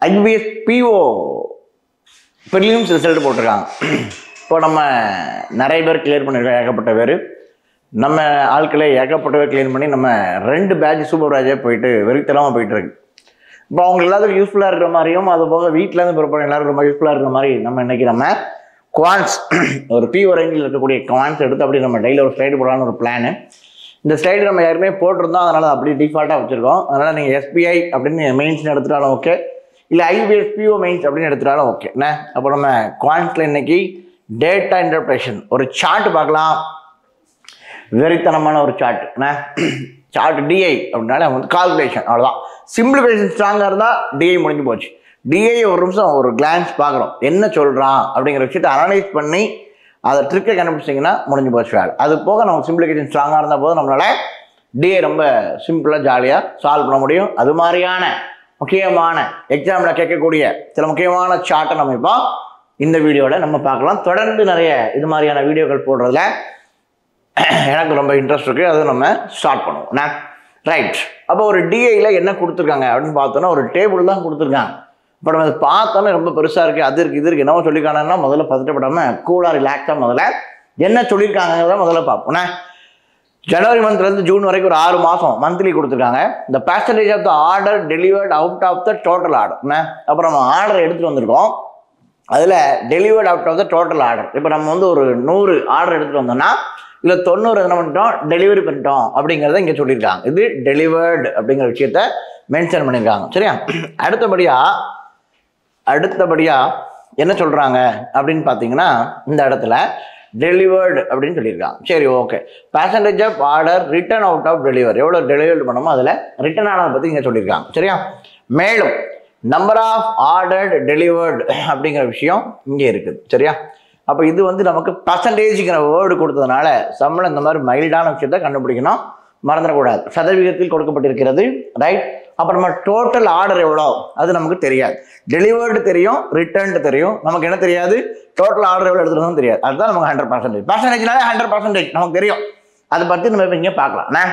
IPS PO prelims result போட்டிருக்காங்க இப்போ நம்ம நிறைய பேர் கிளியர் பண்ணியிருக்கோம் ஏகப்பட்ட பேர் நம்ம ஆட்களே ஏகப்பட்ட பேர் கிளியர் பண்ணி நம்ம ரெண்டு பேட்ச் சூப்பர்வைசரே போயிட்டு வெறித்தனமாக போயிட்டு இருக்கு இப்போ அவங்க எல்லாத்துக்கும் யூஸ்ஃபுல்லாக இருக்கிற மாதிரியும் அது போக வீட்டிலேருந்து பிறப்பட எல்லாரும் ரொம்ப யூஸ்ஃபுல்லாக இருக்கிற மாதிரி நம்ம இன்னைக்கு நம்ம குவான்ஸ் ஒரு பிஓ ரேஞ்சில் இருக்கக்கூடிய குவான்ஸ் எடுத்து அப்படி நம்ம டெய்லி ஒரு ஸ்லைடு போடலான்னு ஒரு பிளானு இந்த ஸ்லைடு நம்ம ஏற்கனவே போட்டிருந்தோம் அதனால் அப்படியே டிஃபால்ட்டாக வச்சுருக்கோம் அதனால் நீங்கள் எஸ்பிஐ அப்படின்னு மெயின்ஸ் எடுத்துட்டாலும் ஓகே இல்லை ஐபிஎஸ் பிஓ மெயின்ஸ் அப்படின்னு எடுத்துட்டாலும் ஓகே என்ன அப்போ நம்ம குவான்ஸில் இன்னைக்கு டேட்டா இன்டர்பிரேஷன் ஒரு சார்ட் பார்க்கலாம் வெறித்தனமான ஒரு சார்ட் என்ன சார்ட் டிஐ அப்படின்னாலே வந்து கால்குலேஷன் அவ்வளோதான் சிம்பிளிஃபிகேஷன் ஸ்ட்ராங்காக இருந்தால் டிஐ முடிஞ்சு போச்சு டிஐ ஒரு நிமிஷம் ஒரு கிளான்ஸ் பார்க்குறோம் என்ன சொல்கிறான் அப்படிங்கிற விஷயத்தை அனலைஸ் பண்ணி அதை ட்ரிக்கை கண்டுபிடிச்சிங்கன்னா முடிஞ்சு போச்சு வேலை அது போக நம்ம சிம்பிளிஃபிகேஷன் ஸ்ட்ராங்காக இருந்தால் போதும் நம்மளால் டிஐ ரொம்ப சிம்பிளாக ஜாலியாக சால்வ் பண்ண முடியும் அது மாதிரியான முக்கியமான எக்ஸாமில் கேட்கக்கூடிய சில முக்கியமான சார்ட்டை நம்ம இப்போ இந்த வீடியோவில் நம்ம பார்க்கலாம் தொடர்ந்து நிறைய இது மாதிரியான வீடியோக்கள் போடுறதுல எனக்கு ரொம்ப இன்ட்ரெஸ்ட் இருக்குது அது நம்ம ஸ்டார்ட் பண்ணுவோம் ரைட் அப்போ ஒரு டிஐல என்ன கொடுத்துருக்காங்க அப்படின்னு பார்த்தோன்னா ஒரு டேபிள் தான் கொடுத்துருக்காங்க இப்போ நம்ம அதை பார்த்தோன்னே ரொம்ப பெருசாக இருக்குது அது இருக்குது இது இருக்குது என்னவோ சொல்லியிருக்காங்கன்னா முதல்ல பதட்டப்படாமல் கூலாக ரிலாக்ஸாக முதல்ல என்ன சொல்லியிருக்காங்கிறத முதல்ல பார்ப்போம் என்ன? ஜனவரி மந்த்லேருந்து ஜூன் வரைக்கும் ஒரு ஆறு மாதம் மந்த்லி கொடுத்துருக்காங்க இந்த percentage of the order delivered out of the total order என்ன அப்புறம் நம்ம ஆர்டர் எடுத்துகிட்டு வந்திருக்கோம் அதில் delivered out of the total order இப்போ நம்ம வந்து ஒரு நூறு ஆர்டர் எடுத்துகிட்டு வந்தோம்னா இதில் தொண்ணூறு என்ன பண்ணிட்டோம் டெலிவரி பண்ணிட்டோம் அப்படிங்கிறத இங்கே சொல்லியிருக்காங்க இது டெலிவர்டு அப்படிங்கிற விஷயத்த மென்ஷன் பண்ணியிருக்காங்க சரியா அடுத்தபடியாக அடுத்தபடியாக என்ன சொல்கிறாங்க அப்படின்னு பார்த்தீங்கன்னா இந்த இடத்துல டெலிவர்டு அப்படின்னு சொல்லியிருக்காங்க சரி okay percentage of order return out of delivery எவ்வளோ டெலிவரி பண்ணமோ அதில் ரிட்டர்ன் ஆனதை பற்றி இங்கே சொல்லியிருக்காங்க சரியா மேலும் நம்பர் ஆஃப் ஆர்டர்டு டெலிவர்டு அப்படிங்கிற விஷயம் இங்கே இருக்குது சரியா அப்போ இது வந்து நமக்கு பர்சன்டேஜுங்கிற வேர்டு கொடுத்ததுனால சம்பளம் இந்த மாதிரி மைல்டான விஷயத்தை கண்டுபிடிக்கணும் மறந்துடக்கூடாது சதவீதத்தில் கொடுக்கப்பட்டிருக்கிறது ரைட் அப்புறமா டோட்டல் ஆர்டர் எவ்வளோ அது நமக்கு தெரியாது டெலிவர்டு தெரியும் ரிட்டர்ன்டு தெரியும் நமக்கு என்ன தெரியாது டோட்டல் ஆர்டர் எவ்வளோ எடுத்துருந்தோம் தெரியாது அதுதான் நமக்கு ஹண்ட்ரட் பர்சன்டேஜ் பர்சன்டேஜ்னாலே ஹண்ட்ரட் பர்சன்டேஜ் நமக்கு தெரியும் அதை பற்றி நம்ம இப்போ இங்கே பார்க்கலாம் என்ன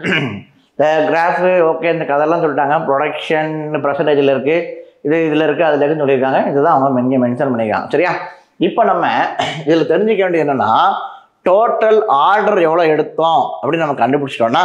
இந்த கிராஃபு ஓகே இந்த கதெல்லாம் சொல்லிட்டாங்க ப்ரொடக்ஷன் பர்சன்டேஜில் இருக்குது இது இதில் இருக்குது அதில் இருக்குன்னு சொல்லியிருக்காங்க இதுதான் அவங்க இங்கே மென்ஷன் பண்ணியிருக்காங்க சரியா இப்போ நம்ம இதில் தெரிஞ்சுக்க வேண்டியது என்னென்னா டோட்டல் ஆர்டர் எவ்வளோ எடுத்தோம் அப்படின்னு நம்ம கண்டுபிடிச்சிட்டோம்னா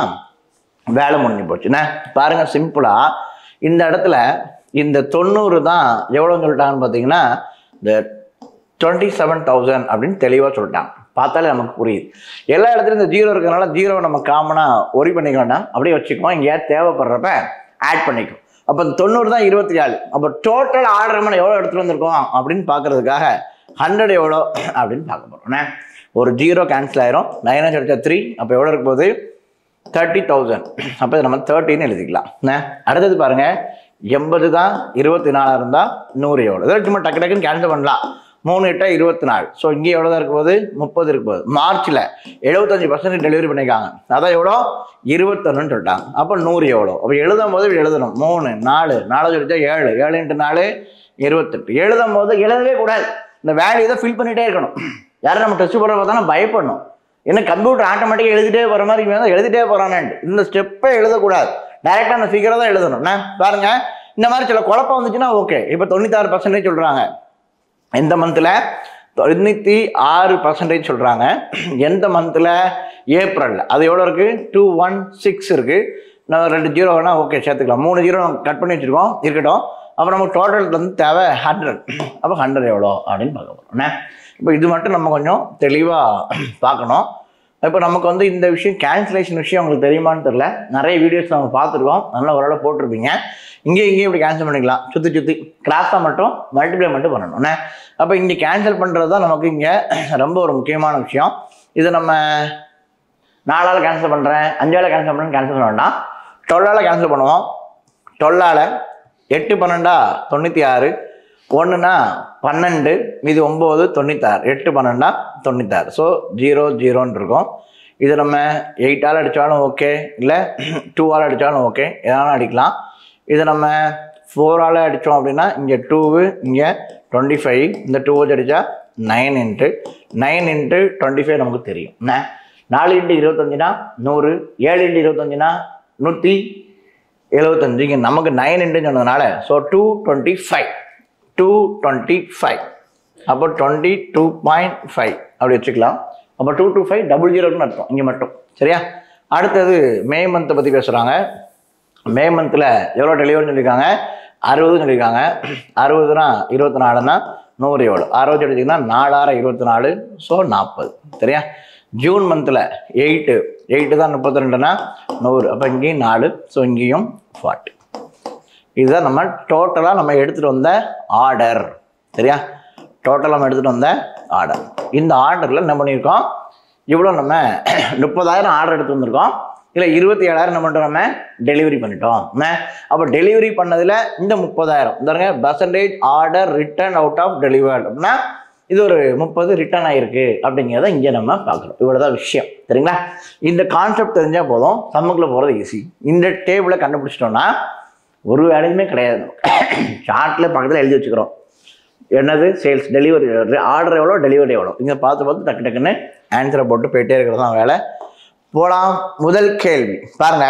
வேலை முடிஞ்சு போச்சு என்ன பாருங்க சிம்பிளாக இந்த இடத்துல இந்த தொண்ணூறு தான் எவ்வளோன்னு சொல்லிட்டாங்கன்னு பார்த்தீங்கன்னா இந்த டுவெண்ட்டி செவன் தௌசண்ட் அப்படின்னு தெளிவாக சொல்லிட்டாங்க பார்த்தாலே நமக்கு புரியுது எல்லா இடத்துலையும் இந்த ஜீரோ இருக்கிறதுனால ஜீரோவை நம்ம காமனாக ஒரி பண்ணிக்க வேண்டாம் அப்படியே வச்சுக்குவோம் எங்கேயாவது தேவைப்படுறப்ப ஆட் பண்ணிக்கும் அப்போ இந்த தொண்ணூறு தான் இருபத்தி நாலு அப்போ டோட்டல் ஆர்டர் நம்ம எவ்வளோ எடுத்துகிட்டு வந்திருக்கோம் அப்படின்னு பார்க்கறதுக்காக ஹண்ட்ரட் எவ்வளோ அப்படின்னு பார்க்க போகிறோம் ஒரு ஜீரோ கேன்சல் ஆயிரும் நைன் ஹண்ட்ரட் த்ரீ அப்போ எவ்வளோ இருக்க போகுது தேர்ட்டி தௌசண்ட் அப்போ இதை நம்ம தேர்ட்டின்னு எழுதிக்கலாம் என்ன அடுத்தது பாருங்க எண்பது தான் இருபத்தி நாலாக இருந்தால் நூறு எவ்வளோ இதில் சும்மா டக்கு டக்குன்னு கேன்சல் பண்ணலாம் மூணு எட்டா இருபத்தி நாலு ஸோ இங்கே எவ்வளோ தான் இருக்க போகுது முப்பது இருக்க போகுது மார்ச்சில் எழுபத்தஞ்சு பர்சன்ட் டெலிவரி பண்ணியிருக்காங்க அதான் எவ்வளோ இருபத்தொன்னுன்னு சொல்லிட்டாங்க அப்போ நூறு எவ்வளோ அப்போ எழுதும் போது இப்படி எழுதணும் மூணு நாலு நாலு சொல்லிச்சா ஏழு ஏழு இன்ட்டு நாலு இருபத்தெட்டு எழுதும் போது எழுதவே கூடாது இந்த வேல்யூ தான் ஃபில் பண்ணிகிட்டே இருக்கணும் யாரும் நம்ம டெஸ்ட் போடுற பார்த்தா பயப்படணும் ஏன்னா கம்ப்யூட்டர் ஆட்டோமேட்டிக்காக எழுதிட்டே போகிற மாதிரி இவன் தான் எழுதிட்டே போகிறானேன்ட்டு இந்த ஸ்டெப்பே எழுதக்கூடாது டைரெக்டாக அந்த ஃபிகரை தான் எழுதணும் என்ன பாருங்க இந்த மாதிரி சில குழப்பம் வந்துச்சுன்னா ஓகே இப்போ தொண்ணூத்தாறு பர்சன்டேஜ் சொல்கிறாங்க எந்த மந்தில் தொண்ணூற்றி ஆறு பர்சன்டேஜ் சொல்கிறாங்க எந்த மந்தில் ஏப்ரலில் அது எவ்வளோ இருக்குது டூ ஒன் சிக்ஸ் இருக்குது நான் ரெண்டு ஜீரோ வேணால் ஓகே சேர்த்துக்கலாம் மூணு ஜீரோ கட் பண்ணி வச்சுருக்கோம் இருக்கட்டும் அப்போ நமக்கு டோட்டல் வந்து தேவை ஹண்ட்ரட் அப்போ ஹண்ட்ரட் எவ்வளோ அப்படின்னு பார்க்க போகிறோம் என்ன இப்போ இது மட்டும் நம்ம கொஞ்சம் தெளிவாக பார்க்கணும் இப்போ நமக்கு வந்து இந்த விஷயம் கேன்சலேஷன் விஷயம் உங்களுக்கு தெரியுமான்னு தெரில நிறைய வீடியோஸ் நம்ம பார்த்துருக்கோம் நல்லா ஓரளவு போட்டிருப்பீங்க இங்கே இங்கேயும் இப்படி கேன்சல் பண்ணிக்கலாம் சுற்றி சுற்றி கிராஸாக மட்டும் மல்டிப்ளை மட்டும் பண்ணணும் என்ன அப்போ இங்கே கேன்சல் பண்ணுறது தான் நமக்கு இங்கே ரொம்ப ஒரு முக்கியமான விஷயம் இதை நம்ம நாலால் கேன்சல் பண்ணுறேன் அஞ்சால் கேன்சல் பண்ணுறேன் கேன்சல் பண்ண வேண்டாம் டுவெல்லால் கேன்சல் பண்ணுவோம் டுவெல்லால் எட்டு பன்னெண்டா தொண்ணூற்றி ஆறு ஒன்றுனா பன்னெண்டு மீது ஒம்பது தொண்ணூத்தாறு எட்டு பன்னெண்டா தொண்ணூத்தாறு ஸோ ஜீரோ ஜீரோன்னு இருக்கும் இது நம்ம எயிட்டால் அடித்தாலும் ஓகே இல்லை டூவால் அடித்தாலும் ஓகே எதனாலும் அடிக்கலாம் இது நம்ம ஃபோரால் அடித்தோம் அப்படின்னா இங்கே டூவு இங்கே டுவெண்ட்டி ஃபைவ் இந்த டூ வச்சு அடித்தா nine into nine into twenty five நமக்கு தெரியும் என்ன நாலு இன்ட்டு இருபத்தஞ்சுனா நூறு ஏழு இன்ட்டு இருபத்தஞ்சுனா நூற்றி எழுபத்தஞ்சு இங்கே நமக்கு நைன் இன்ட்டு சொன்னதுனால so two twenty five two twenty five அப்போ டுவெண்ட்டி டூ பாயிண்ட் ஃபைவ் அப்படி வச்சுக்கலாம் அப்போ டூ டூ ஃபைவ் டபுள் ஜீரோன்னு அர்த்தம் இங்கே மட்டும் சரியா அடுத்தது மே மந்த்தை பற்றி பேசுகிறாங்க மே மந்தில் எவ்வளோ டெலிவரின்னு சொல்லியிருக்காங்க அறுபதுன்னு சொல்லியிருக்காங்க அறுபதுனா இருபத்தி நாலுனா நூறு எவ்வளோ அறுபத்தி எடுத்திங்கன்னா நாலாயிரம் இருபத்தி நாலு ஸோ நாற்பது சரியா ஜூன் மந்தில் எயிட்டு எயிட்டு தான் முப்பத்தி ரெண்டுனா நூறு அப்போ இங்கேயும் நாலு ஸோ இங்கேயும் ஃபார்ட்டி இதுதான் நம்ம டோட்டலாக நம்ம எடுத்துகிட்டு வந்த ஆர்டர் சரியா டோட்டலாக நம்ம எடுத்துகிட்டு வந்த ஆர்டர் இந்த ஆர்டரில் என்ன பண்ணியிருக்கோம் இவ்வளோ நம்ம முப்பதாயிரம் ஆர்டர் எடுத்து வந்திருக்கோம் இல்லை இருபத்தி ஏழாயிரம் என்ன பண்ணிட்டோம் நம்ம டெலிவரி பண்ணிட்டோம் என்ன அப்போ டெலிவரி பண்ணதில் இந்த முப்பதாயிரம் இந்த percentage order return out of delivered அப்படின்னா இது ஒரு முப்பது ரிட்டர்ன் ஆயிருக்கு அப்படிங்கிறத இங்கே நம்ம பார்க்குறோம் இவ்வளோ தான் விஷயம் சரிங்களா இந்த கான்செப்ட் தெரிஞ்சால் போதும் சம்முக்குள்ளே போகிறது ஈஸி இந்த டேபிளை கண்டுபிடிச்சிட்டோம்னா ஒரு வேலையுமே கிடையாது சார்ட்டில் பக்கத்தில் எழுதி வச்சுக்கிறோம் என்னது சேல்ஸ் டெலிவரி ஆர்டர் எவ்வளோ டெலிவரி எவ்வளோ இங்கே பார்த்து பார்த்து டக்கு டக்குன்னு ஆன்சரை போட்டு போயிட்டே இருக்கிறது தான் வேலை போலாம் முதல் கேள்வி பாருங்க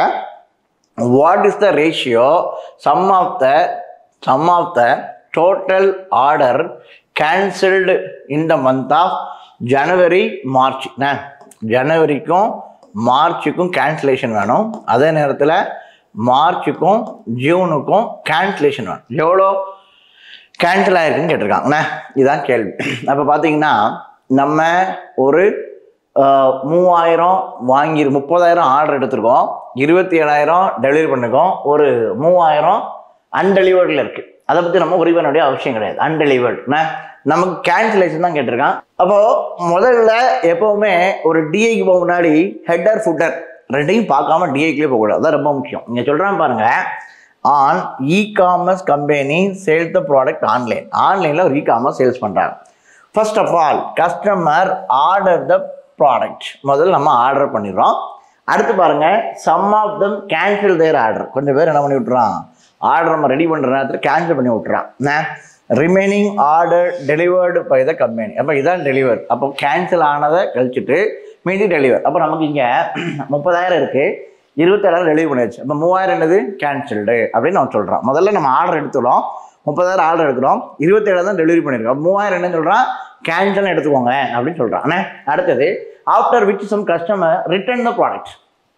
what is the ratio sum of the sum of the total order cancelled in the month of January March என்ன ஜனவரிக்கும் மார்ச்சுக்கும் கேன்சலேஷன் வேணும் அதே நேரத்தில் மார்ச்சுக்கும் ஜூனுக்கும் கேன்சலேஷன் வேணும் எவ்வளோ கேன்சல் ஆயிருக்குன்னு கேட்டிருக்காங்கண்ணே இதுதான் கேள்வி அப்போ பார்த்தீங்கன்னா நம்ம ஒரு ஆஹ், மூவாயிரம் வாங்கி முப்பதாயிரம் ஆர்டர் எடுத்திருக்கோம் இருபத்தி ஏழாயிரம் டெலிவரி பண்ணிருக்கோம் ஒரு மூவாயிரம் அன்டெலிவர்டில் இருக்குது அதை பற்றி நம்ம உரிமை வேண்டிய அவசியம் கிடையாது அன்டெலிவர்ட்னா நமக்கு கேன்சலேஷன் தான் கேட்டிருக்கான் அப்போது முதல்ல எப்போவுமே ஒரு டிஐக்கு போக முன்னாடி ஹெட்டர் ஃபுட்டர் ரெண்டையும் பார்க்காம டிஐக்குள்ளே போகக்கூடாது அதான் ரொம்ப முக்கியம் இங்கே சொல்கிறான் பாருங்க an e commerce company sells the product online ஆன்லைனில் ஒரு இ காமர்ஸ் சேல்ஸ் பண்ணுறாங்க first of all customer order the product முதல்ல நம்ம ஆர்டர் பண்ணிடுறோம் அடுத்து பாருங்க sum of them cancel their order கொஞ்சம் பேர் என்ன பண்ணி விட்டுறான் ஆர்டர் நம்ம ரெடி பண்ணுற நேரத்தில் கேன்சல் பண்ணி விட்டுறான் remaining order delivered by the company அப்போ இதான் டெலிவர் அப்போ கேன்சல் ஆனதை கழிச்சிட்டு மீதி டெலிவர் அப்போ நமக்கு இங்கே முப்பதாயிரம் இருக்குது இருபத்தேழாயிரம் டெலிவரி பண்ணியாச்சு அப்போ மூவாயிரம் என்னது கேன்சல்டு அப்படின்னு நம்ம சொல்கிறோம் முதல்ல நம்ம ஆர்டர் எடுத்துக்கிறோம் முப்பதாயிரம் ஆர்டர் எடுக்கிறோம் இருபத்தேழு தான் டெலிவரி பண்ணியிருக்கோம் அப்ப மூவாயிரம் என்ன சொல்கிறான் கேன்சல் எடுத்துக்கோங்க அப்படின்னு சொல்கிறான் அண்ணே அடுத்தது after which some customer return the product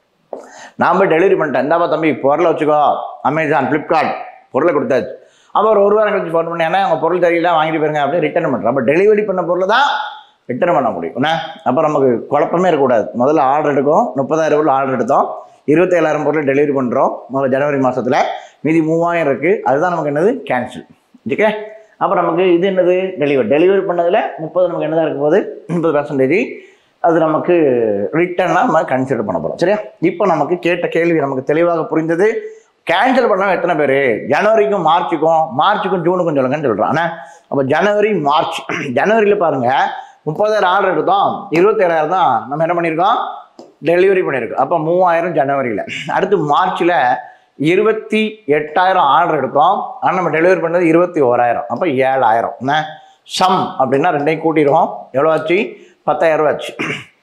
நான் போய் டெலிவரி பண்ணிட்டேன் இந்தாப்பா தம்பி பொருளை வச்சுக்கோ அமேசான் ஃப்ளிப்கார்ட் பொருளை கொடுத்தாச்சு அப்போ ஒரு ஒரு வாரம் கழிச்சு ஃபோன் பண்ணி ஏன்னா உங்கள் பொருள் தெரியல வாங்கிட்டு போயிருங்க அப்படின்னு ரிட்டர்ன் பண்ணுறோம் அப்போ டெலிவரி பண்ண பொருளை தான் ரிட்டர்ன் பண்ண முடியும் என்ன அப்போ நமக்கு குழப்பமே இருக்கக்கூடாது முதல்ல ஆர்டர் எடுக்கும் முப்பதாயிரம் பொருள் ஆர்டர் எடுத்தோம் இருபத்தேழாயிரம் பொருள் டெலிவரி பண்ணுறோம் முதல்ல ஜனவரி மாதத்தில் மீதி மூவாயிரம் இருக்குது அதுதான் நமக்கு என்னது கேன்சல் ஓகே அப்போ நமக்கு இது என்னது டெலிவரி டெலிவரி பண்ணதில் முப்பது நமக்கு என்னதான் இருக்க போகுது முப்பது பர்சன்டேஜ் அது நமக்கு ரிட்டர்னாக நம்ம கன்சிடர் பண்ண போகிறோம் சரியா இப்போ நமக்கு கேட்ட கேள்வி நமக்கு தெளிவாக புரிந்தது கேன்சல் பண்ணவங்க எத்தனை பேர் ஜனவரிக்கும் மார்ச்சுக்கும் மார்ச்சுக்கும் ஜூனுக்கும் சொல்லுங்கன்னு சொல்கிறான் ஆனால் அப்போ ஜனவரி மார்ச் ஜனவரியில் பாருங்கள் முப்பதாயிரம் ஆர்டர் எடுத்தோம் இருபத்தேழாயிரம் தான் நம்ம என்ன பண்ணியிருக்கோம் டெலிவரி பண்ணியிருக்கோம் அப்போ மூவாயிரம் ஜனவரியில் அடுத்து மார்ச்சில் இருபத்தி எட்டாயிரம் ஆர்டர் எடுத்தோம் ஆனால் நம்ம டெலிவரி பண்ணது இருபத்தி ஓராயிரம் அப்போ ஏழாயிரம் என்ன சம் அப்படின்னா ரெண்டையும் கூட்டிடுவோம் எவ்வளோ ஆச்சு பத்தாயிரம் ரூபா ஆச்சு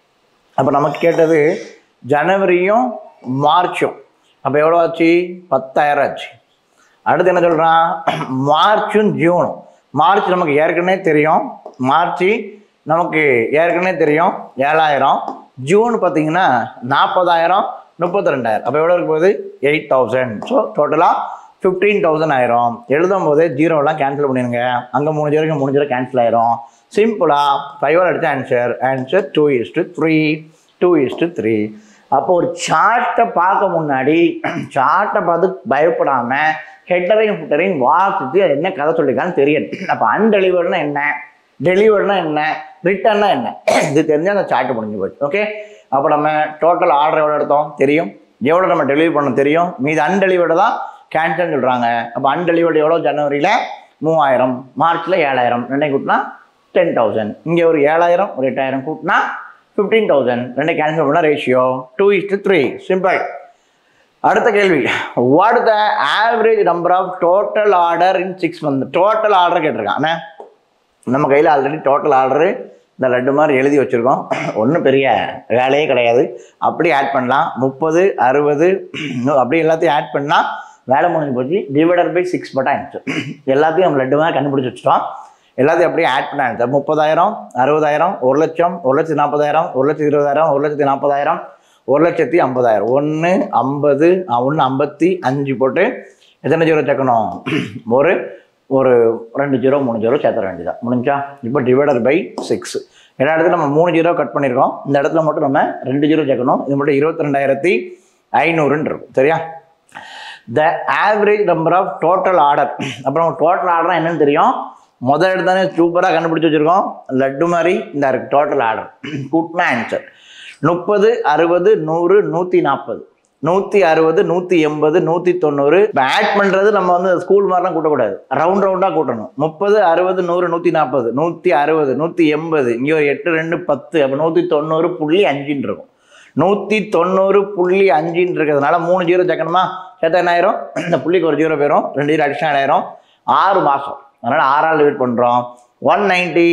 அப்போ நமக்கு கேட்டது ஜனவரியும் மார்ச்சும் அப்போ எவ்வளோ ஆச்சு பத்தாயிரம் ஆச்சு அடுத்து என்ன சொல்கிறான் மார்ச்சும் ஜூனும் மார்ச் நமக்கு ஏற்கனவே தெரியும் மார்ச் நமக்கு ஏற்கனவே தெரியும் ஏழாயிரம் ஜூன் பார்த்தீங்கன்னா நாற்பதாயிரம் முப்பத்தி ரெண்டாயிரம் அப்போ எவ்வளோ இருக்கும் போது எயிட் தௌசண்ட் ஸோ டோட்டலாக ஃபிஃப்டீன் தௌசண்ட் ஆயிரும் எழுதும் போது ஜீரோலாம் கேன்சல் பண்ணிடுங்க அங்கே மூணு ஜீரோக்கு மூணு ஜீரோ கேன்சல் ஆயிரும் சிம்பிளாக ஃபைவ் அடிச்ச answer answer two is to three two is to three அப்போ ஒரு சார்ட்டை பார்க்க முன்னாடி சார்ட்டை பார்த்து பயப்படாமல் ஹெட்டரையும் ஃபுட்டரையும் வாசித்து அது என்ன கதை சொல்லியிருக்கான்னு தெரியணும் அப்போ அன்டெலிவர்ட்னா என்ன டெலிவர்ட்னா என்ன ரிட்டர்னா என்ன இது தெரிஞ்சால் அந்த சார்ட் முடிஞ்சு போச்சு ஓகே அப்போ நம்ம டோட்டல் ஆர்டர் எவ்வளோ எடுத்தோம் தெரியும் எவ்வளோ நம்ம டெலிவரி பண்ண தெரியும் மீது அன்டெலிவர்டு தான் கேன்சல்னு சொல்கிறாங்க அப்போ அன்டெலிவர்டு எவ்வளோ ஜனவரியில் மூவாயிரம் மார்ச்சில் ஏழாயிரம் ரெண்டையும் கூட்டினா டென் தௌசண்ட் இங்கே ஒரு ஏழாயிரம் ஒரு எட்டாயிரம் கூட்டினா ஃபிஃப்டீன் தௌசண்ட் ரெண்டை கேன்சல் பண்ணால் ratio two is to three simple அடுத்த கேள்வி what the average number of total order in six month total order கேட்டிருக்கான் அண்ணே நம்ம கையில் ஆல்ரெடி டோட்டல் ஆர்டரு இந்த லட்டு மாதிரி எழுதி வச்சுருக்கோம் ஒன்றும் பெரிய வேலையே கிடையாது அப்படி ஆட் பண்ணலாம் முப்பது அறுபது அப்படி எல்லாத்தையும் ஆட் பண்ணால் வேலை முடிஞ்சு போச்சு டிவைடர் பை சிக்ஸ் பட்டா ஆன்சர் எல்லாத்தையும் நம்ம லட்டுமாக கண்டுபிடிச்சி வச்சுட்டோம் எல்லாத்தையும் அப்படியே ஆட் பண்ண ஆன்சர் முப்பதாயிரம் அறுபதாயிரம் ஒரு லட்சம் ஒரு லட்சத்தி நாற்பதாயிரம் ஒரு லட்சத்தி இருபதாயிரம் ஒரு லட்சத்தி நாற்பதாயிரம் ஒரு லட்சத்தி ஐம்பதாயிரம் ஒன்று ஐம்பது ஒன்று ஐம்பத்தி அஞ்சு போட்டு எத்தனை ஜீரோ சேர்க்கணும் ஒரு ஒரு ரெண்டு ஜீரோ மூணு ஜீரோ சேர்த்துற வேண்டியதான் முடிஞ்சா இப்போ டிவைடர் பை சிக்ஸ் எல்லா இடத்துல நம்ம மூணு ஜீரோ கட் பண்ணியிருக்கோம் இந்த இடத்துல மட்டும் நம்ம ரெண்டு ஜீரோ சேர்க்கணும் இது மட்டும் இருபத்தி ரெண்டாயிரத்தி ஐநூறுன்னு இருக்கும் சரியா the average number of total order அப்புறம் டோட்டல் ஆர்டர் என்னன்னு தெரியும் முதல் எடுத்தானே சூப்பராக கண்டுபிடிச்சி வச்சுருக்கோம் லட்டு மாதிரி இந்த இருக்கு டோட்டல் ஆர்டர் கூட்டினா ஆன்சர் முப்பது அறுபது நூறு நூற்றி நாற்பது நூற்றி அறுபது நூற்றி எண்பது நூற்றி தொண்ணூறு இப்போ ஆட் பண்ணுறது நம்ம வந்து ஸ்கூல் மாதிரிலாம் கூட்டக்கூடாது ரவுண்ட் ரவுண்டாக கூட்டணும் முப்பது அறுபது நூறு நூற்றி நாற்பது நூற்றி அறுபது நூற்றி எண்பது இங்கே ஒரு எட்டு ரெண்டு பத்து அப்போ நூற்றி தொண்ணூறு புள்ளி அஞ்சுன்னு இருக்கும் நூற்றி தொண்ணூறு புள்ளி அஞ்சுன்னு இருக்கிறதுனால மூணு ஜீரோ சேர்க்கணுமா சேர்த்தா என்ன ஆயிரும் இந்த புள்ளிக்கு ஒரு ஜீரோ போயிடும் ரெண்டு ஜீரோ அடிஷனல் ஆயிரும் ஆறு மாதம் அதனால் ஆறால் டிவைட் பண்ணுறோம் one ninety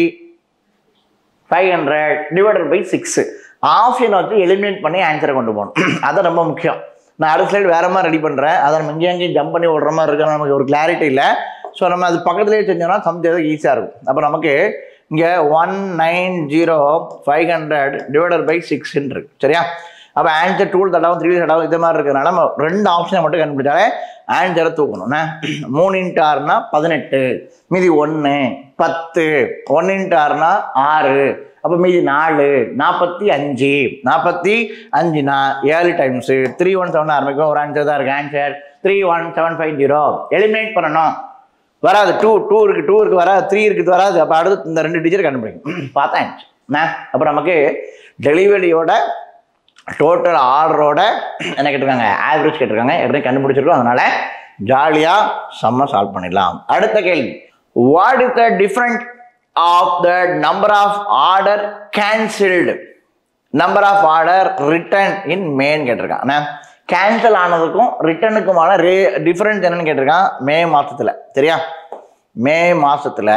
five hundred divided by six ஆப்ஷனை வச்சு எலிமினேட் பண்ணி ஆன்சரை கொண்டு போகணும் அது ரொம்ப முக்கியம் நான் அடுத்த ஸ்லைடு வேற மாதிரி ரெடி பண்ணுறேன் அதை நம்ம இங்கே அங்கேயும் ஜம்ப் பண்ணி விடுற மாதிரி இருக்கு நமக்கு ஒரு கிளாரிட்டி இல்லை ஸோ நம்ம அது பக்கத்துலேயே செஞ்சோம்னா சம் செய்யறதுக்கு ஈஸியாக இருக்கும் அப்போ நமக்கு இங்கே one nine zero five hundred divided by சிக்ஸ்ன்னு இருக்கு சரியா அப்போ ஆன்சர் டூல் தடாவும் த்ரீ தடாவும் இது மாதிரி இருக்கிறனால நம்ம ரெண்டு ஆப்ஷனை மட்டும் கண்டுபிடிச்சாலே ஆன்சரை தூக்கணும்ண்ணே மூணு இன்ட்டு ஆறுனா பதினெட்டு மீதி ஒன்று பத்து ஒன்று இன்ட்டு ஆறுனா ஆறு அப்போ மீதி நாலு நாற்பத்தி அஞ்சு நாற்பத்தி அஞ்சுனா ஏழு டைம்ஸு த்ரீ ஒன் செவன் ஆரம்பிக்கும் ஒரு ஆன்சர் தான் இருக்கு answer three one seven five zero eliminate பண்ணணும் வராது டூ டூ இருக்கு டூ இருக்கு வராது த்ரீ இருக்குது வராது அப்போ அடுத்து இந்த ரெண்டு டிஜிட் கண்டுபிடிக்கும் பார்த்தா என்ன அப்போ நமக்கு டெலிவரியோட டோட்டல் ஆர்டரோட என்ன கேட்டிருக்காங்க ஆவரேஜ் கேட்டிருக்காங்க ஏற்கனவே கண்டுபிடிச்சிருக்கோம் அதனால ஜாலியாக செம்ம சால்வ் பண்ணிடலாம் அடுத்த கேள்வி what is the different of the number of order cancelled number of order return in மேன்னு கேட்டிருக்கான் கேன்சல் ஆனதுக்கும் ரிட்டர்னுக்குமான ரே டிஃப்ரென்ஸ் என்னன்னு கேட்டிருக்கான் மே மாசத்துல சரியா மே மாசத்துல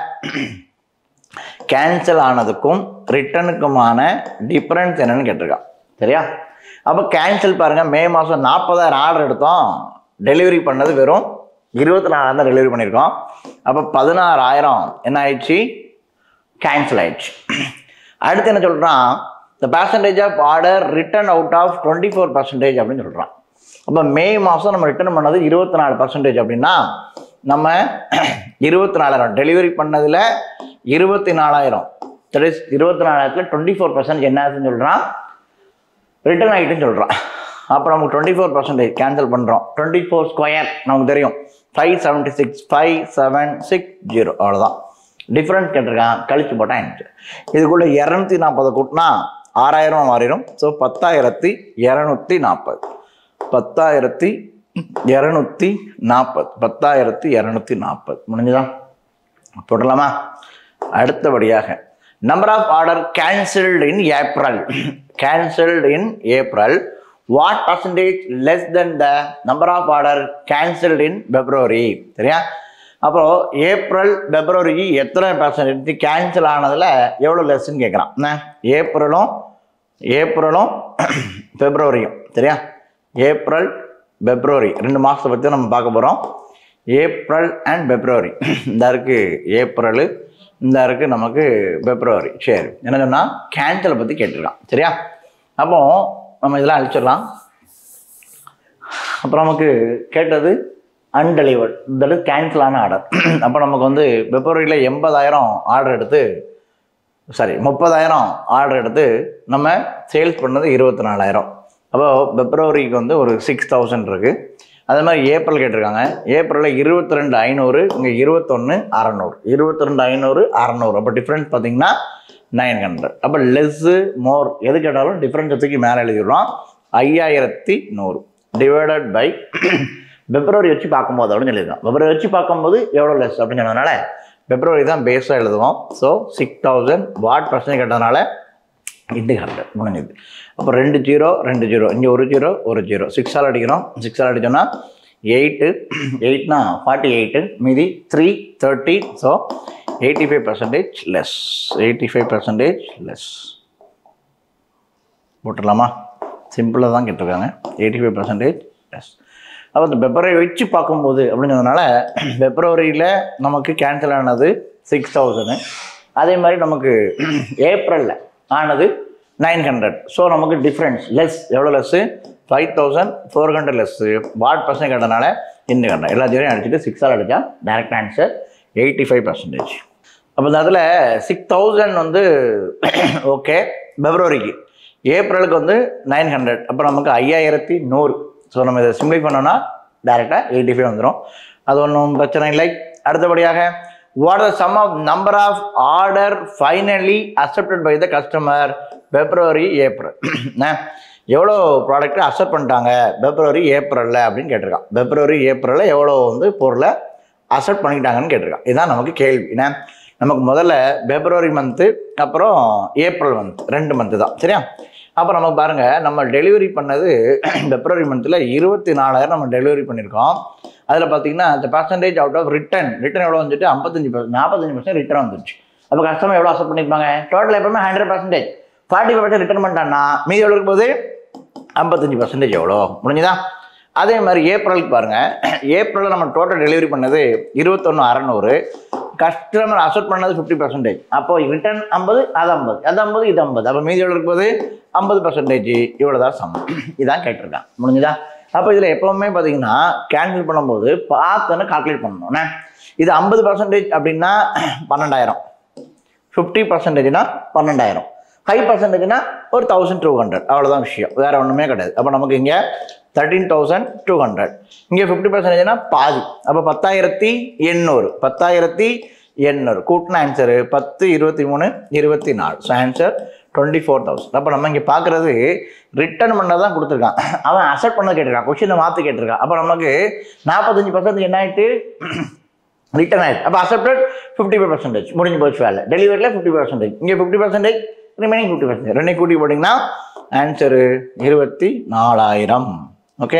கேன்சல் ஆனதுக்கும் ரிட்டர்னுக்குமான டிஃப்ரென்ஸ் என்னன்னு கேட்டிருக்கான் சரியா அப்போ கேன்சல் பாருங்க மே மாதம் நாற்பதாயிரம் ஆர்டர் எடுத்தோம் டெலிவரி பண்ணது வெறும் இருபத்தி நாலாயிரம் தான் டெலிவரி பண்ணியிருக்கோம் அப்போ பதினாறாயிரம் என்ன ஆயிடுச்சு கேன்சல் ஆயிடுச்சு அடுத்து என்ன சொல்கிறான் the percentage of order return out of twenty four percentage அப்படின்னு சொல்கிறான் அப்போ மே மாதம் நம்ம ரிட்டர்ன் பண்ணது இருபத்தி நாலு பர்சன்டேஜ் அப்படின்னா நம்ம இருபத்தி நாலாயிரம் டெலிவரி பண்ணதில் இருபத்தி நாலாயிரம் தட் இஸ் இருபத்தி நாலாயிரத்தில் டுவெண்ட்டி ஃபோர் பர்சன்ட் என்ன ஆச்சுன்னு சொல்கிறான் ரிட்டர்ன் ஆகிட்டுன்னு சொல்கிறான் அப்போ நமக்கு டுவெண்ட்டி ஃபோர் பர்சன்டேஜ் கேன்சல் பண்ணுறோம் டுவெண்ட்டி ஃபோர் ஸ்கொயர் நமக்கு தெரியும் five seventy six five seven six zero அவ்வளோதான் டிஃப்ரென்ஸ் கேட்டிருக்கான் கழிச்சு போட்டால் எனக்கு இதுக்குள்ளே இரநூத்தி நாற்பது கூட்டினா ஆறாயிரம் மாறிடும் ஸோ பத்தாயிரத்தி இரநூத்தி நாற்பது பத்தாயிரத்தி இரநூத்தி நாற்பது பத்தாயிரத்தி இரநூத்தி நாற்பது முடிஞ்சுதான் போடலாமா அடுத்தபடியாக number of order cancelled in April cancelled in April what percentage less than the number of order cancelled in February சரியா அப்போ ஏப்ரல் பிப்ரவரிக்கு எத்தனை பர்சன்டேஜ் கேன்சல் ஆனதில் எவ்வளோ லெஸ்ன்னு கேட்குறான் என்ன ஏப்ரலும் ஏப்ரலும் பிப்ரவரியும் சரியா ஏப்ரல் பிப்ரவரி ரெண்டு மாதத்தை பற்றி நம்ம பார்க்க போகிறோம் ஏப்ரல் அண்ட் பிப்ரவரி இந்த இருக்கு ஏப்ரலு இந்த இருக்கு நமக்கு பிப்ரவரி சரி என்ன சொன்னால் கேன்சலை பற்றி கேட்டிருக்கான் சரியா அப்போ நம்ம இதெல்லாம் அழிச்சிடலாம் அப்புறம் நமக்கு கேட்டது அன்டெலிவர்ட் தட் இஸ் கேன்சல் ஆன ஆர்டர் அப்போ நமக்கு வந்து பிப்ரவரியில் எண்பதாயிரம் ஆர்டர் எடுத்து சாரி முப்பதாயிரம் ஆர்டர் எடுத்து நம்ம சேல்ஸ் பண்ணது இருபத்தி நாலாயிரம் அப்போ பிப்ரவரிக்கு வந்து ஒரு சிக்ஸ் தௌசண்ட் இருக்குது அதே மாதிரி ஏப்ரல் கேட்டிருக்காங்க ஏப்ரலில் இருபத்தி ரெண்டு ஐநூறு இங்கே இருபத்தொன்று அறநூறு இருபத்தி ரெண்டு ஐநூறு அறநூறு அப்போ டிஃப்ரென்ஸ் பார்த்தீங்கன்னா நைன் ஹண்ட்ரட் அப்போ லெஸ்ஸு மோர் எது கேட்டாலும் டிஃப்ரென்ஸ் தூக்கி மேலே எழுதிடுறோம் ஐயாயிரத்தி நூறு டிவைடட் பை பிப்ரவரி வச்சு பார்க்கும்போது அப்படின்னு சொல்லியிருக்கோம் பிப்ரவரி வச்சு பார்க்கும்போது எவ்வளோ லெஸ் அப்படின்னு சொன்னதுனால பிப்ரவரி தான் பேஸாக எழுதுவோம் so six thousand what percent கேட்டதுனால இன்ட்டு ஹண்ட்ரட் முடிஞ்சது அப்போ ரெண்டு ஜீரோ ரெண்டு ஜீரோ இங்கே ஒரு ஜீரோ ஒரு ஜீரோ சிக்ஸால் அடிக்கிறோம் சிக்ஸால் அடிச்சோன்னா எயிட்டு எயிட்னா ஃபார்ட்டி எயிட்டு மீதி three thirty so eighty five percentage less eighty five percentage less போட்டுடலாமா சிம்பிளாக தான் கேட்டிருக்காங்க எயிட்டி ஃபைவ் பர்சன்டேஜ் லெஸ் அப்போ இந்த பிப்ரவரி வச்சு பார்க்கும்போது அப்படிங்கிறதுனால பிப்ரவரியில் நமக்கு கேன்சல் ஆனது சிக்ஸ் தௌசண்ட் அதே மாதிரி நமக்கு ஏப்ரலில் ஆனது நைன் ஹண்ட்ரட் ஸோ நமக்கு டிஃப்ரென்ஸ் லெஸ் எவ்வளோ less five thousand four hundred less what percent கேட்டனால இந்த கண்டேன் எல்லாத்தையும் அடிச்சுட்டு சிக்ஸால் அடித்தா direct answer eighty five percentage அப்போ இந்த இடத்துல சிக்ஸ் தௌசண்ட் வந்து ஓகே பிப்ரவரிக்கு ஏப்ரலுக்கு வந்து நைன் ஹண்ட்ரட் அப்போ நமக்கு ஐயாயிரத்தி நூறு ஸோ நம்ம இதை சிம்ப்ளை பண்ணோன்னா டேரெக்டாக எயிட்டி ஃபைவ் வந்துடும் அது ஒன்றும் பிரச்சனை இல்லை அடுத்தபடியாக what are sum of number of order finally accepted by the customer February April எவ்வளோ ப்ராடக்ட் அக்செப்ட் பண்ணிட்டாங்க பிப்ரவரி ஏப்ரலில் அப்படின்னு கேட்டிருக்கான் பிப்ரவரி ஏப்ரலில் எவ்வளோ வந்து பொருளை அக்செப்ட் பண்ணிக்கிட்டாங்கன்னு கேட்டிருக்கான் இதுதான் நமக்கு கேள்வி என்ன நமக்கு முதல்ல பிப்ரவரி மந்த்து அப்புறம் ஏப்ரல் மந்த் ரெண்டு மந்த்து தான் சரியா அப்போ நமக்கு பாருங்கள் நம்ம டெலிவரி பண்ணது பிப்ரவரி மந்தில் இருபத்தி நாலாயிரம் நம்ம டெலிவரி பண்ணியிருக்கோம் அதில் பார்த்தீங்கன்னா இந்த percentage out of return return எவ்வளோ வந்துட்டு ஐம்பத்தஞ்சு பர்சன்ட் நாற்பத்தஞ்சு பர்சன்ட் ரிட்டர்ன் வந்துருச்சு அப்போ கஸ்டமர் எவ்வளோ அக்செப்ட் பண்ணியிருப்பாங்க டோட்டல் எப்பவுமே hundred percentage forty five percent return பண்ணிட்டான்னா மீதி எவ்வளோ இருக்கும்போது ஐம்பத்தஞ்சு பர்சன்டேஜ் எவ்வளோ முடிஞ்சுதா அதே மாதிரி ஏப்ரலுக்கு பாருங்கள் ஏப்ரலில் நம்ம டோட்டல் டெலிவரி பண்ணது இருபத்தொன்று அறநூறு கஸ்டமர் அக்செப்ட் பண்ணது ஃபிஃப்டி பர்சன்டேஜ் அப்போ ரிட்டர்ன் ஐம்பது அது ஐம்பது அது ஐம்பது இது ஐம்பது அப்போ மீதி எவ்வளோ இருக்கும்போது ஐம்பது பர்சன்டேஜ் இவ்வளோ தான் சமம் இதான் கேட்டிருக்கான் முடிஞ்சுதா அப்போ இதில் எப்போவுமே பார்த்தீங்கன்னா கேன்சல் பண்ணும்போது பார்த்துன்னு கால்குலேட் பண்ணணும்ண்ணே இது ஐம்பது பர்சன்டேஜ் அப்படின்னா பன்னெண்டாயிரம் ஃபிஃப்டி பர்சன்டேஜ்னா பன்னெண்டாயிரம் ஃபைவ் பர்சன்டேஜ்னா ஒரு தௌசண்ட் டூ ஹண்ட்ரட் அவ்வளோதான் விஷயம் வேறு ஒன்றுமே கிடையாது அப்போ நமக்கு இங்கே தேர்ட்டீன் தௌசண்ட் டூ ஹண்ட்ரட் இங்கே ஃபிஃப்டி பர்சன்டேஜ்னா பாதி அப்போ பத்தாயிரத்தி எண்ணூறு பத்தாயிரத்தி எண்ணூறு கூட்டின ஆன்சரு பத்து இருபத்தி மூணு இருபத்தி நாலு so answer twenty four thousand அப்போ நம்ம இங்கே பார்க்குறது ரிட்டர்ன் பண்ண தான் கொடுத்துருக்கான் அவன் அசெப்ட் பண்ண கேட்டிருக்கான் கொஷினை மாற்றி கேட்டிருக்கான் அப்போ நமக்கு நாற்பத்தஞ்சு பர்சன்ட் என்ன ஆயிட்டு ரிட்டர்ன் ஆயிடுச்சு அப்போ அக்செப்டட் ஃபிஃப்டி ஃபைவ் பர்சன்டேஜ் முடிஞ்சு போச்சு வேலை டெலிவரியில் ஃபிஃப்டி பர்சன்டேஜ் இங்கே fifty percentage remaining fifty percentage ரெண்டை கூட்டி போட்டிங்கன்னா ஆன்சரு இருபத்தி நாலாயிரம் ஓகே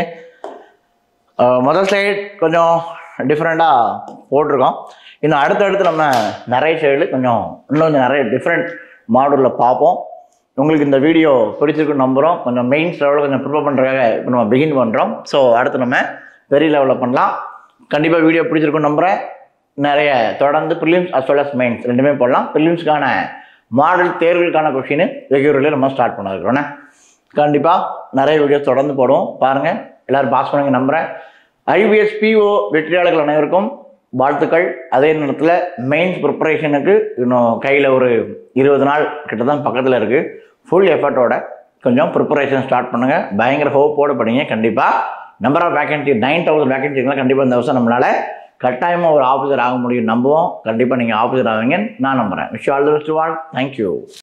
முதல் ஸ்லைட் கொஞ்சம் டிஃப்ரெண்ட்டாக போட்டிருக்கோம் இன்னும் அடுத்தடுத்து நம்ம நிறைய சைடு கொஞ்சம் இன்னும் கொஞ்சம் நிறைய டிஃப்ரெண்ட் மாடலில் பார்ப்போம் உங்களுக்கு இந்த வீடியோ பிடிச்சிருக்குன்னு நம்புகிறோம் கொஞ்சம் மெயின்ஸ் லெவலில் கொஞ்சம் ப்ரிப்பேர் பண்ணுறதுக்காக இப்போ நம்ம பிகின் பண்ணுறோம் ஸோ அடுத்து நம்ம பெரிய லெவலில் பண்ணலாம் கண்டிப்பாக வீடியோ பிடிச்சிருக்குன்னு நம்புகிறேன் நிறைய தொடர்ந்து prelims as well as mains ரெண்டுமே போடலாம் ப்ரிலிம்ஸ்க்கான மாடல் தேர்வுகளுக்கான கொஷின் ரெகுலர்லேயே நம்ம ஸ்டார்ட் பண்ண இருக்கிறோண்ணே கண்டிப்பாக நிறைய வீடியோஸ் தொடர்ந்து போடுவோம் பாருங்கள் எல்லோரும் பாஸ் பண்ணுங்க நம்புகிறேன் ஐபிஎஸ் பிஓ வெற்றியாளர்கள் அனைவருக்கும் வாழ்த்துக்கள் அதே நேரத்தில் மெயின்ஸ் ப்ரிப்பரேஷனுக்கு இன்னும் கையில் ஒரு இருபது நாள் கிட்ட தான் பக்கத்தில் இருக்குது ஃபுல் எஃபர்ட்டோட கொஞ்சம் ப்ரிப்பரேஷன் ஸ்டார்ட் பண்ணுங்கள் பயங்கர ஹோப்போட படிங்க கண்டிப்பாக number of vacancy nine thousand வேகன்சிங்கெலாம் கண்டிப்பாக இந்த வருஷம் நம்மளால் கட்டாயமாக ஒரு ஆஃபீஸர் ஆக முடியும் நம்புவோம் கண்டிப்பாக நீங்கள் ஆஃபீஸர் ஆவீங்கன்னு நான் நம்புகிறேன் விஷ் ஆல் தி பெஸ்ட் வால் தேங்க்யூ